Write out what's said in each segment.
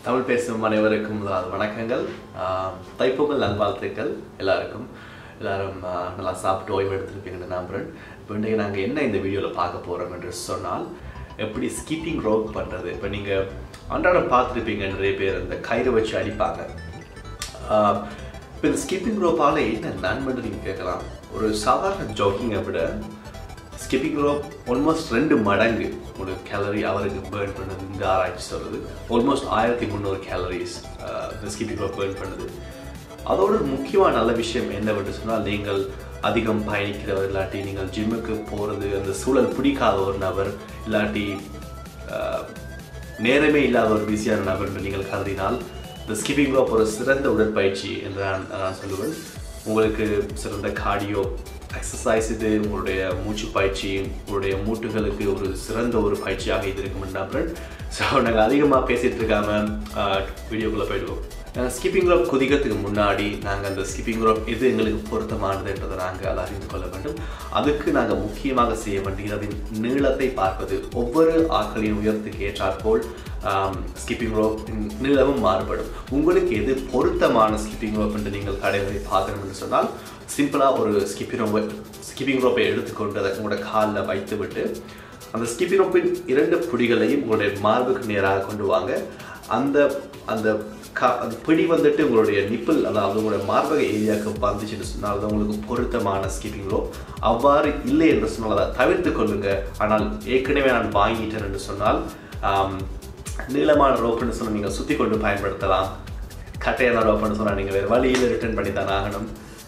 தமிழ் பேசும் அனைவருக்கும் முதலாவது வணக்கங்கள் ஆஹ் தைப்பொங்கல் நல்வாழ்த்துக்கள் எல்லாருக்கும் எல்லாரும் ஆஹ் நல்லா சாப்பிட்டு ஓய்வு எடுத்திருப்பீங்கன்னு நம்புறேன் இப்போ இன்றைக்கு நாங்கள் என்ன இந்த வீடியோவில் பார்க்க போகிறோம் என்று சொன்னால் எப்படி ஸ்கிப்பிங் ரோப் பண்ணுறது இப்போ நீங்கள் அன்றாடம் பார்த்துருப்பீங்க நிறைய பேர் இந்த கயிறு வச்சு அடிப்பாங்க ஆஹ் இப்போ இந்த ஸ்கிப்பிங் ரோப்பால் என்ன நன்மைன்னு நீங்கள் கேட்கலாம் ஒரு சாதாரண ஜாக்கிங்கை விட ஸ்கிப்பிங் ரோப் ஆல்மோஸ்ட் ரெண்டு மடங்கு ஒரு கேலரி அவருக்கு பேர்ன் பண்ணுது இந்த ஆராய்ச்சி சொல்லுது ஆல்மோஸ்ட் ஆயிரத்தி முந்நூறு கேலரிஸ் இந்த ஸ்கிப்பிங் ரோப் பேர்ன் பண்ணுது அதோட ஒரு முக்கியமான நல்ல விஷயம் என்னவென்று சொன்னால் நீங்கள் அதிகம் பயணிக்கிறவர் இல்லாட்டி நீங்கள் ஜிம்முக்கு போகிறது அந்த சூழல் பிடிக்காத ஒரு நபர் இல்லாட்டி ஆஹ், நேரமே இல்லாத ஒரு பிஸியான நபர் என்று நீங்கள் கருதினால் இந்த ஸ்கிப்பிங் ரோப் ஒரு சிறந்த உடற்பயிற்சி என்று நான் நான் சொல்லுவேன் உங்களுக்கு சிறந்த கார்டியோ எக்ஸசைஸ் இது உங்களுடைய மூச்சு பயிற்சி உங்களுடைய மூட்டுகளுக்கு ஒரு சிறந்த ஒரு பயிற்சியாக இது இருக்கும் நம்புறேன் ஸோ நாங்கள் அதிகமாக பேசிகிட்டு இருக்காம வீடியோக்குள்ளே போயிடுவோம் ஸ்கிப்பிங் ரோப் குதிக்கிறதுக்கு முன்னாடி நாங்கள் அந்த ஸ்கிப்பிங் ரோப் எது எங்களுக்கு பொருத்தமானது என்றதை நாங்கள் அதை அறிந்து கொள்ள வேண்டும் அதுக்கு நாங்கள் முக்கியமாக செய்ய வேண்டியது அதன் நீளத்தை பார்ப்பது ஒவ்வொரு ஆட்களின் உயரத்துக்கு ஏற்றாற்போல் ஸ்கிப்பிங் ரோப் நீளமும் மாறுபடும் உங்களுக்கு எது பொருத்தமான ஸ்கிப்பிங் ரோப் என்று நீங்கள் கடைகளை பார்க்கணும் என்று சொன்னால் சிம்பிளாக ஒரு ஸ்கிப்பிங் ரோப்பை ஸ்கிப்பிங் ரோப்பை எடுத்துக்கொண்டு அதை உங்களோட காலில் வைத்து விட்டு அந்த ஸ்கிப்பிங் ரோப்பின் இரண்டு பிடிகளையும் உங்களுடைய மார்புக்கு நேராக கொண்டு வாங்க அந்த அந்த கா அந்த பிடி வந்துட்டு உங்களுடைய நிப்பிள் அதாவது உங்களுடைய மார்பக ஏரியாவுக்கு வந்துச்சுன்னு சொன்னால் அது உங்களுக்கு பொருத்தமான ஸ்கிப்பிங் ரோப் அவ்வாறு இல்லை என்று சொன்னால் அதை தவிர்த்து கொள்ளுங்க ஆனால் ஏற்கனவே நான் வாங்கிட்டேன் என்று சொன்னால் ஆம், நீளமான ரோப்புன்னு சொன்னால் நீங்கள் சுற்றி கொண்டு பயன்படுத்தலாம் கட்டையான ரோப்புன்னு சொன்னால் நீங்கள் வேறு வழியில் ரிட்டர்ன் பண்ணி தான் ஆகணும்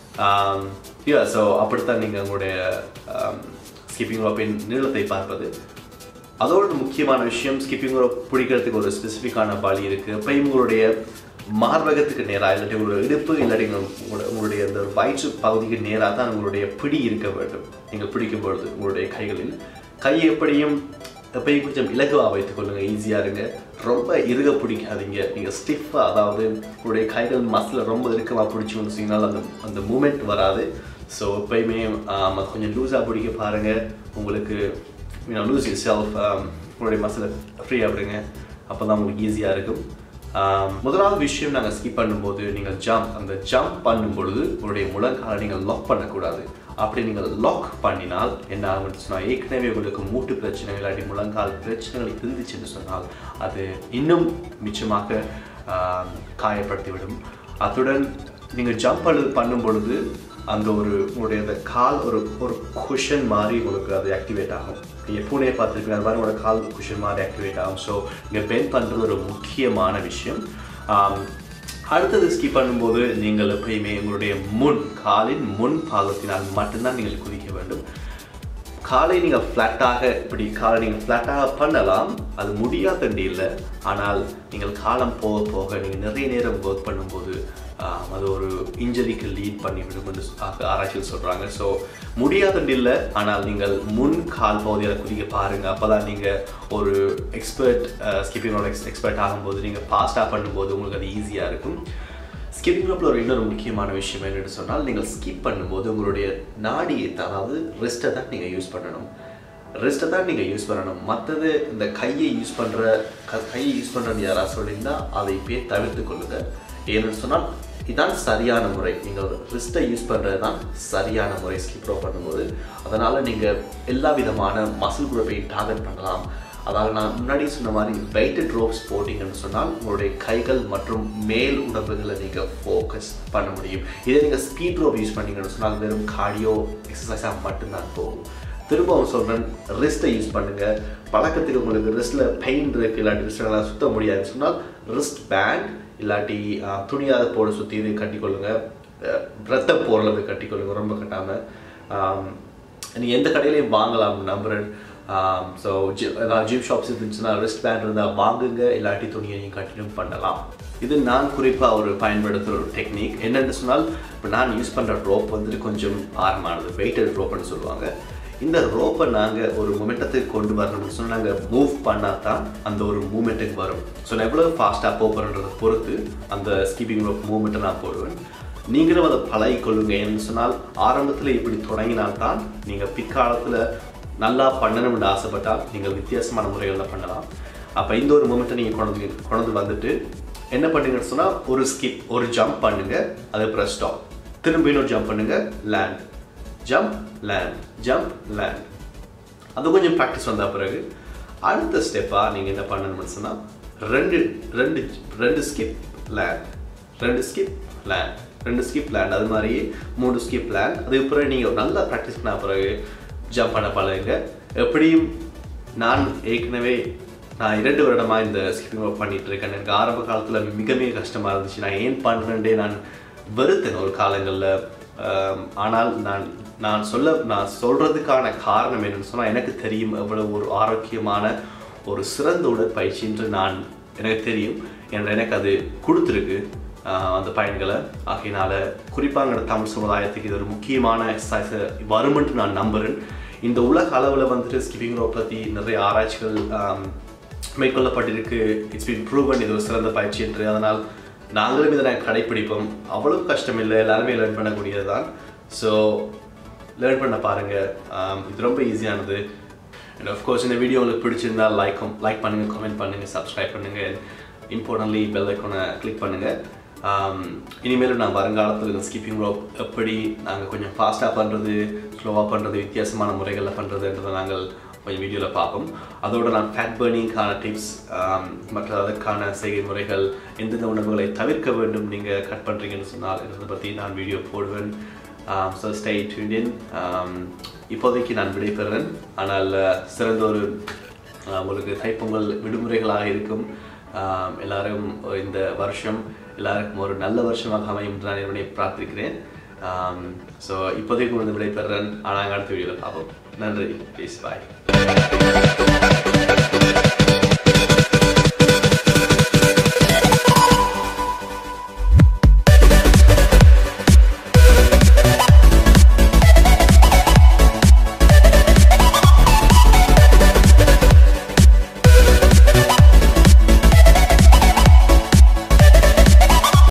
யா ஸோ அப்படித்தான் நீங்கள் உங்களுடைய ஸ்கிப்பிங் ரோப்பின் நீளத்தை பார்ப்பது அதோட ஒரு முக்கியமான விஷயம் ஸ்கிப்பிங் ரோப் பிடிக்கிறதுக்கு ஒரு ஸ்பெசிஃபிக்கான வழி இருக்குது இப்போ உங்களுடைய மார்பகத்துக்கு நேராக இல்லாட்டி உங்களுடைய இடுப்பு இல்லாட்டி உங்க- உங்களோட- உங்களுடைய அந்த வயிற்று பகுதிக்கு நேராக தான் உங்களுடைய பிடி இருக்க வேண்டும் நீங்கள் பிடிக்கும் பொழுது உங்களுடைய கைகளில் கை எப்படியும் எப்பயும் கொஞ்சம் இலகுவாக வைத்துக் கொள்ளுங்க ஈஸியாக இருங்க ரொம்ப இறுக பிடிக்காதீங்க நீங்கள் ஸ்டிஃபாக அதாவது உங்களுடைய கைகள் மசில் ரொம்ப இறுக்கமாக பிடிச்சி சொன்னால் அந்த அந்த மூமெண்ட் வராது ஸோ எப்பயுமே ஆம், அது கொஞ்சம் லூஸாக பிடிக்க பாருங்கள் உங்களுக்கு லூஸ் யூர் செல்ஃப் உங்களுடைய மசிலை ஃப்ரீயாக விடுங்க அப்போ தான் உங்களுக்கு ஈஸியாக இருக்கும் ஆம், முதலாவது விஷயம் நாங்கள் ஸ்கிப் பண்ணும்போது நீங்கள் ஜம்ப் அந்த ஜம்ப் பண்ணும் பொழுது உங்களுடைய முழங்காலை நீங்கள் லாக் பண்ணக்கூடாது அப்படி நீங்கள் லாக் பண்ணினால் என்ன ஆகும்னு சொன்னால் ஏற்கனவே உங்களுக்கு மூட்டு பிரச்சனை இல்லாட்டி முழங்கால் பிரச்சனைகள் இருந்துச்சுன்னு சொன்னால் அது இன்னும் மிச்சமாக ஆம், காயப்படுத்திவிடும் அத்துடன் நீங்கள் ஜம்ப் பண்ணு பண்ணும் பொழுது அந்த ஒரு உங்களுடைய அந்த கால் ஒரு ஒரு குஷன் மாதிரி உங்களுக்கு அது ஆக்டிவேட் ஆகும் நீங்கள் பூனையை பார்த்துருப்பீங்க அது மாதிரி உங்களோட கால் குஷன் மாதிரி ஆக்டிவேட் ஆகும் ஸோ நீங்கள் பெண்ட் பண்ணுறது ஒரு முக்கியமான விஷயம் ஆம், அடுத்தது ஸ்கிப் பண்ணும்போது நீங்கள் எப்பயுமே உங்களுடைய முன் காலின் முன் பாகத்தினால் மட்டும்தான் நீங்கள் குதிக்க வேண்டும் காலை நீங்கள் ஃப்ளாட்டாக இப்படி காலை நீங்கள் ஃப்ளாட்டாக பண்ணலாம் அது முடியாதண்டி இல்லை ஆனால் நீங்கள் காலம் போக போக நீங்கள் நிறைய நேரம் ஒர்க் பண்ணும்போது ஆம், அது ஒரு இன்ஜரிக்கு லீட் பண்ணிவிடும் என்று ஆ- ஆராய்ச்சியில் சொல்கிறாங்க ஸோ முடியாதண்டி இல்லை ஆனால் நீங்கள் முன் கால் பகுதியில் குதிக்க பாருங்கள் அப்போ தான் நீங்கள் ஒரு எக்ஸ்பர்ட் ஸ்கிப்பிங்கோட எக்ஸ் எக்ஸ்பர்ட் ஆகும்போது நீங்கள் ஃபாஸ்ட்டாக பண்ணும்போது உங்களுக்கு அது ஈஸியாக இருக்கும் ஸ்கிப்பிங் ரோப்பில் ஒரு இன்னொரு முக்கியமான விஷயம் என்னன்னு சொன்னால் நீங்கள் ஸ்கிப் பண்ணும்போது உங்களுடைய நாடியை தான், அதாவது ரிஸ்ட்டை தான் நீங்கள் யூஸ் பண்ணணும் ரிஸ்ட்டை தான் நீங்கள் யூஸ் பண்ணணும் மற்றது இந்த கையை யூஸ் பண்ணுற க கையை யூஸ் பண்ணுறது யாராவது சொல்லியிருந்தா அதை இப்பயே தவிர்த்து கொள்ளுங்க ஏன்னு சொன்னால் இதான் சரியான முறை நீங்கள் ரிஸ்ட்டை யூஸ் பண்ணுறது தான் சரியான முறை ஸ்கிப் ரோப் பண்ணும்போது அதனால் நீங்கள் எல்லா விதமான மசில் குரூப்பையும் டார்கெட் பண்ணலாம் அதாவது நான் முன்னாடி சொன்ன மாதிரி வெயிட்டட் ரோப்ஸ் போட்டிங்கன்னு சொன்னால் உங்களுடைய கைகள் மற்றும் மேல் உடம்புகளை நீங்கள் ஃபோக்கஸ் பண்ண முடியும் இதே நீங்கள் ஸ்பீட் ரோப் யூஸ் பண்ணீங்கன்னு சொன்னால் வெறும் கார்டியோ எக்ஸசைஸாக மட்டும்தான் போகும் திரும்பவும் சொல்கிறேன் ரிஸ்ட்டை யூஸ் பண்ணுங்கள் பழக்கத்துக்கு உங்களுக்கு ரிஸ்ட்டில் பெயின் இருக்கு இல்லாட்டி ரிஸ்ட்டெல்லாம் சுத்த முடியாதுன்னு சொன்னால் ரிஸ்ட் பேண்ட் இல்லாட்டி அஹ், துணியாத போட சுற்றி இது கட்டிக்கொள்ளுங்க அஹ், ரத்த போரில் போய் கட்டிக்கொள்ளுங்க ரொம்ப கட்டாமல் நீங்கள் எந்த கடையிலையும் வாங்கலாம் நம்புறேன் ஸோ ஏதாவது ஜிம் ஷாப்ஸ் இருந்துச்சுன்னா ரிஸ்ட் பேண்ட் இருந்தால் வாங்குங்க இல்லாட்டி துணியையும் கண்டினியூ பண்ணலாம் இது நான் குறிப்பாக ஒரு பயன்படுத்துகிற ஒரு டெக்னிக் என்னென்னு சொன்னால் இப்போ நான் யூஸ் பண்ணுற ரோப் வந்துட்டு கொஞ்சம் பாரமானது வெயிட்டட் ரோப்னு சொல்லுவாங்க இந்த ரோப்பை நாங்கள் ஒரு மொமெண்டத்துக்கு கொண்டு வரணும்னு சொன்னால் நாங்கள் மூவ் பண்ணால் தான் அந்த ஒரு மூமெண்ட்டுக்கு வரும் ஸோ நான் எவ்வளோ ஃபாஸ்ட்டாக போகிறன்றதை பொறுத்து அந்த ஸ்கிப்பிங் ரோப் மூமெண்ட்டை நான் போடுவேன் நீங்களும் அதை பழகிக்கொள்ளுங்க ஏன்னு சொன்னால் ஆரம்பத்தில் இப்படி தொடங்கினால்தான் நீங்கள் பிற்காலத்தில் நல்லா பண்ணணும்னு ஆசைப்பட்டால் நீங்கள் வித்தியாசமான முறைகளில் பண்ணலாம் அப்போ இந்த ஒரு மூமெண்ட்டை நீங்கள் கொண்டு வந்து கொண்டு வந்துட்டு என்ன பண்ணுங்கன்னு சொன்னால் ஒரு ஸ்கிப் ஒரு ஜம்ப் பண்ணுங்க அதுக்கப்புறம் ஸ்டாப் திரும்ப இன்னொரு ஜம்ப் பண்ணுங்க land jump land jump land அது கொஞ்சம் ப்ராக்டிஸ் வந்த பிறகு அடுத்த ஸ்டெப்பாக நீங்கள் என்ன பண்ணணும்னு சொன்னால் ரெண்டு ரெண்டு ரெண்டு ஸ்கிப் லேண்ட் ரெண்டு ஸ்கிப் லேண்ட் ரெண்டு ஸ்கிப் லேண்ட் அது மாதிரி மூணு ஸ்கிப் லேண்ட் அதுக்கு பிறகு நீங்கள் நல்லா ப்ராக்டிஸ் பண்ண பிறகு ஜம்ப் பண்ண பழகுங்க எப்படியும் நான் ஏற்கனவே நான் இரண்டு வருடமாக இந்த ஸ்கிப்பிங் ஒர்க் பண்ணிட்டு இருக்கேன் எனக்கு ஆரம்ப காலத்தில் மிக மிக கஷ்டமாக இருந்துச்சு நான் ஏன் பண்ணுறேன்டே நான் வெறுத்தேன் ஒரு காலங்களில் ஆம், ஆனால் நான் நான் சொல்ல நான் சொல்கிறதுக்கான காரணம் என்னன்னு சொன்னால் எனக்கு தெரியும் எவ்வளவு ஒரு ஆரோக்கியமான ஒரு சிறந்த உடற்பயிற்சி என்று நான் எனக்கு தெரியும் என்ற எனக்கு அது கொடுத்துருக்கு ஆஹ், அந்த பயன்களை ஆகையினால குறிப்பாக எங்களோட தமிழ் சமுதாயத்துக்கு இது ஒரு முக்கியமான எக்ஸசைஸ் வருமென்று நான் நம்புகிறேன் இந்த உலக அளவில் வந்துட்டு ஸ்கிப்பிங் ரோப் பற்றி நிறைய ஆராய்ச்சிகள் ஆம், மேற்கொள்ளப்பட்டிருக்கு இட்ஸ் பீன் ப்ரூவன் இது ஒரு சிறந்த பயிற்சி என்று அதனால் நாங்களும் இதை நாங்கள் கடைப்பிடிப்போம் அவ்வளவு கஷ்டம் இல்லை எல்லாருமே லேர்ன் பண்ணக்கூடியது தான் ஸோ லேர்ன் பண்ண பாருங்கள் இது ரொம்ப ஈஸியானது அண்ட் ஆஃப்கோர்ஸ் இந்த வீடியோ உங்களுக்கு பிடிச்சிருந்தா லைக் லைக் பண்ணுங்கள் கமெண்ட் பண்ணுங்கள் சப்ஸ்கிரைப் பண்ணுங்கள் இம்பார்ட்டன்ட்லி பெல் ஐக்கானை கிளிக் பண்ணுங்கள் இனிமேலும் நான் வருங்காலத்தில் இந்த ஸ்கிப்பிங் ரோப் எப்படி நாங்கள் கொஞ்சம் ஃபாஸ்ட்டாக பண்ணுறது ஸ்லோவாக பண்ணுறது வித்தியாசமான முறைகளில் பண்ணுறதுன்றதை நாங்கள் கொஞ்சம் வீடியோவில் பார்ப்போம் அதோட நான் ஃபேட் பேர்னிங்கான டிப்ஸ் மற்ற அதற்கான செய்கை முறைகள் எந்தெந்த உணவுகளை தவிர்க்க வேண்டும் நீங்கள் கட் பண்ணுறீங்கன்னு சொன்னால் இதை பற்றி நான் வீடியோ போடுவேன் ஸோ ஸ்டே டியூன் இப்போதைக்கு நான் விடைபெறுறேன் ஆனால் அஹ், சிறந்த ஒரு அஹ், உங்களுக்கு தைப்பொங்கல் விடுமுறைகளாக இருக்கும் ஆம், எல்லாரும் இந்த வருஷம் எல்லாருக்கும் ஒரு நல்ல வருஷமாக அமையும் என்று நான் இறைவனை பிரார்த்திக்கிறேன் ஸோ இப்போதைக்கு உங்களுக்கு விடைபெறுறேன் ஆனால் அடுத்த வீடியோவில் பார்ப்போம் நன்றி ப்ளீஸ் பாய்